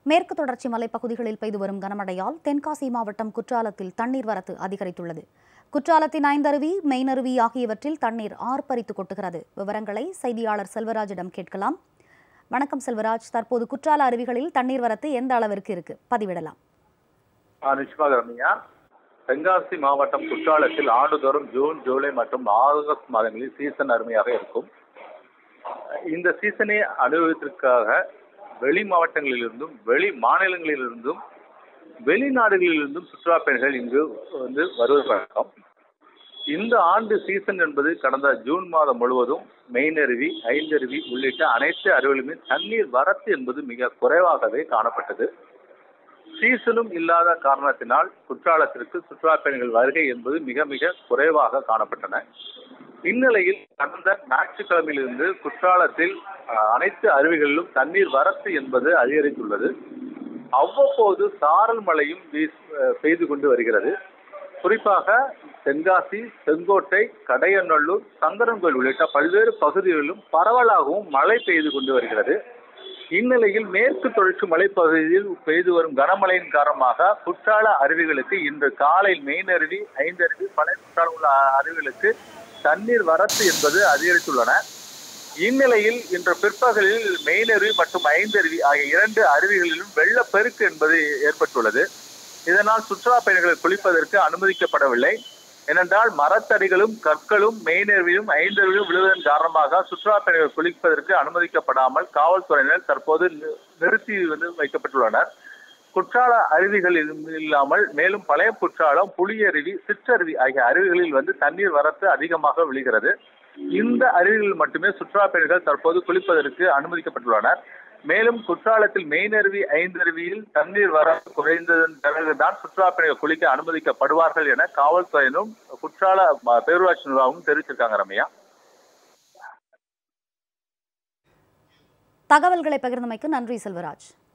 மேற்கு தொடர்ச்சி மலைப்பகுதிகளில் பெய்து வரும் கனமழையால் தென்காசி மாவட்டம் குற்றாலத்தில் தண்ணீர் வரத்து அதிகரித்துள்ளது குற்றாலத்தின் ஐந்தருவி மெயினருவி ஆகியவற்றில் தண்ணீர் ஆர்ப்பரித்து கொட்டுகிறது விவரங்களை செய்தியாளர் செல்வராஜிடம் கேட்கலாம் வணக்கம் செல்வராஜ் தற்போது குற்றால அருவிகளில் தண்ணீர் வரத்து எந்த அளவிற்கு இருக்கு பதிவிடலாம் ஆ, நிச்சயமாக ரம்யா தென்காசி மாவட்டம் குற்றாலத்தில் ஆண்டுதோறும் ஜூன் ஜூலை மற்றும் ஆகஸ்ட் மாதங்களில் சீசன் அருமையாக இருக்கும் இந்த சீசனை அனுபவத்திற்காக வெளி மாவட்டங்களிலிருந்தும் வெளி மாநிலங்களிலிருந்தும் வெளிநாடுகளிலிருந்தும் சுற்றுலா பயணிகள் இங்கு வந்து வருவது வழக்கம் இந்த ஆண்டு சீசன் என்பது கடந்த ஜூன் மாதம் முழுவதும் மெயினருவி ஐந்தருவி உள்ளிட்ட அனைத்து அருவிகளுமே தண்ணீர் வரத்து என்பது மிக குறைவாகவே காணப்பட்டது சீசனும் இல்லாத காரணத்தினால் குற்றாலத்திற்கு சுற்றுலா பயணிகள் வருகை என்பது மிக மிக குறைவாக காணப்பட்டன இந்நிலையில் கடந்த ஞாயிற்றுக்கிழமையிலிருந்து குற்றாலத்தில் அஹ், அனைத்து அருவிகளிலும் தண்ணீர் வரத்து என்பது அதிகரித்துள்ளது அவ்வப்போது சாரல் மழையும் வீஸ்- அஹ், பெய்து கொண்டு வருகிறது குறிப்பாக தென்காசி செங்கோட்டை கடையநல்லூர் சங்கரன்கோயில் உள்ளிட்ட பல்வேறு பகுதிகளிலும் பரவலாகவும் மழை பெய்து கொண்டு வருகிறது இந்நிலையில் மேற்கு தொடர்ச்சி மலைப்பகுதியில் பெய்து வரும் கனமழையின் காரணமாக குற்றால அருவிகளுக்கு இன்று காலை மெயின் அருவி ஐந்தருவி பழைய குற்றாலம் உள்ள அருவிகளுக்கு தண்ணீர் வரத்து என்பது அதிகரித்துள்ளன இந்நிலையில் இன்று பிற்பகலில் மெயின் அருவி மற்றும் ஐந்தருவி ஆகிய இரண்டு அருவிகளிலும் வெள்ளப்பெருக்கு என்பது ஏற்பட்டுள்ளது இதனால் சுற்றுலா பயணிகள் குளிப்பதற்கு அனுமதிக்கப்படவில்லை ஏனென்றால் மரத்தடிகளும் கற்களும் மெயினருவியும் ஐந்தருவியும் விழுவதன் காரணமாக சுற்றுலா பயணிகள் குளிப்பதற்கு அனுமதிக்கப்படாமல் காவல்துறையினர் தற்போது நி- நிறுத்தி வந்து வைக்கப்பட்டுள்ளனர் குற்றால அருவிகள் இல்~ இல்லாமல் மேலும் பழைய குற்றாலம் புளியருவி சிற்றருவி ஆகிய அருவிகளில் வந்து தண்ணீர் வரத்து அதிகமாக விழுகிறது இந்த அருவிகளில் மட்டுமே சுற்றுலா பயணிகள் தற்போது குளிப்பதற்கு அனுமதிக்கப்பட்டுள்ளனர் மேலும் குற்றாலத்தில் மெயினருவி ஐந்தருவியில் தண்ணீர் வர குறைந்ததன் பிறகுதான் சுற்றுலா பயணிகள் குளிக்க அனுமதிக்கப்படுவார்கள் என காவல்துறையினரும் குற்றால ம- பேரூராட்சி நிர்வாகமும் தெரிவிச்சிருக்காங்க ரம்யா தகவல்களை பகிர்ந்தமைக்கு நன்றி செல்வராஜ்